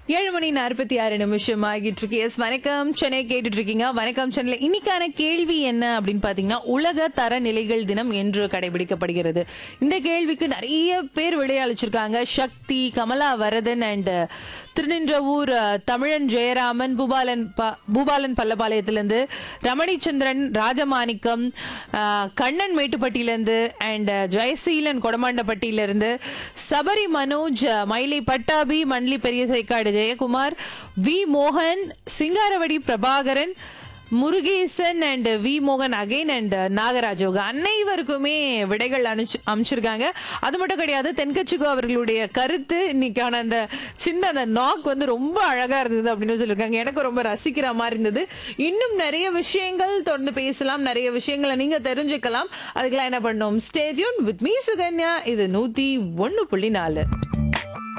ஏழு மணி நாற்பத்தி ஆறு நிமிஷம் ஆகிட்டு இருக்கு எஸ் வணக்கம் சென்னை கேட்டுட்டு இருக்கீங்க வணக்கம் சென்னை இன்னைக்கான கேள்வி என்ன அப்படின்னு பாத்தீங்கன்னா உலக தரநிலைகள் தினம் என்று கடைபிடிக்கப்படுகிறது இந்த கேள்விக்கு நிறைய பேர் விடையளிச்சிருக்காங்க சக்தி கமலா வரதன் அண்ட் திருநின்றவூர் அஹ், தமிழன் ஜெயராமன் பூபாலன் ப- பூபாலன் பல்லபாளையத்திலிருந்து ரமணிச்சந்திரன் ராஜமாணிக்கம் அஹ், கண்ணன் மேட்டுப்பட்டியிலிருந்து அண்ட் ஜெயசீலன் கொடமாண்டப்பட்டியிலிருந்து சபரி மனோஜ் அஹ், மயிலை பட்டாபி மண்லி பெரிய சைக்காடு ஜெயக்குமார் வி மோகன் சிங்காரவடி பிரபாகரன் முருகேசன் அண்ட் வி மோகன் அகைன் அண்ட் நாகராஜ் அவங்க அனைவருக்குமே விடைகள் அனுப்பிச்சு அமைச்சிருக்காங்க அது மட்டும் கிடையாது தென்கட்சிக்கு அவர்களுடைய கருத்து இன்னைக்கான அந்த சின்ன அந்த நாக் வந்து ரொம்ப அழகா இருந்தது அப்படின்னு சொல்லியிருக்காங்க எனக்கு ரொம்ப ரசிக்கிற மாதிரி இருந்தது இன்னும் நிறைய விஷயங்கள் தொடர்ந்து பேசலாம் நிறைய விஷயங்களை நீங்க தெரிஞ்சுக்கலாம் அதுக்கெல்லாம் என்ன பண்ணோம் ஸ்டேடியம் வித் மீ சுகன்யா இது நூத்தி ஒன்னு புள்ளி நாலு